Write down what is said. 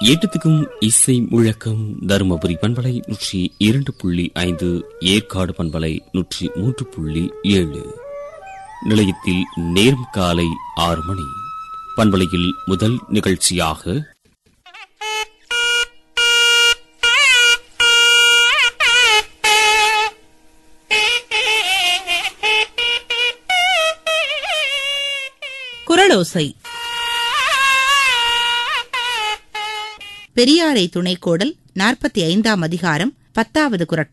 ஏட்டத்துக்கும் இசை முழக்கம் தருமபுரி பண்பலை நூற்றி இரண்டு புள்ளி ஐந்து ஏற்காடு பண்பலை நூற்றி மூன்று புள்ளி ஏழு நிலையத்தில் நேரம் காலை ஆறு மணி பண்பலையில் முதல் நிகழ்ச்சியாக குரலோசை பெரியாரை துணைக்கோடல் நாற்பத்தி ஐந்தாம் அதிகாரம் பத்தாவது குரட்பா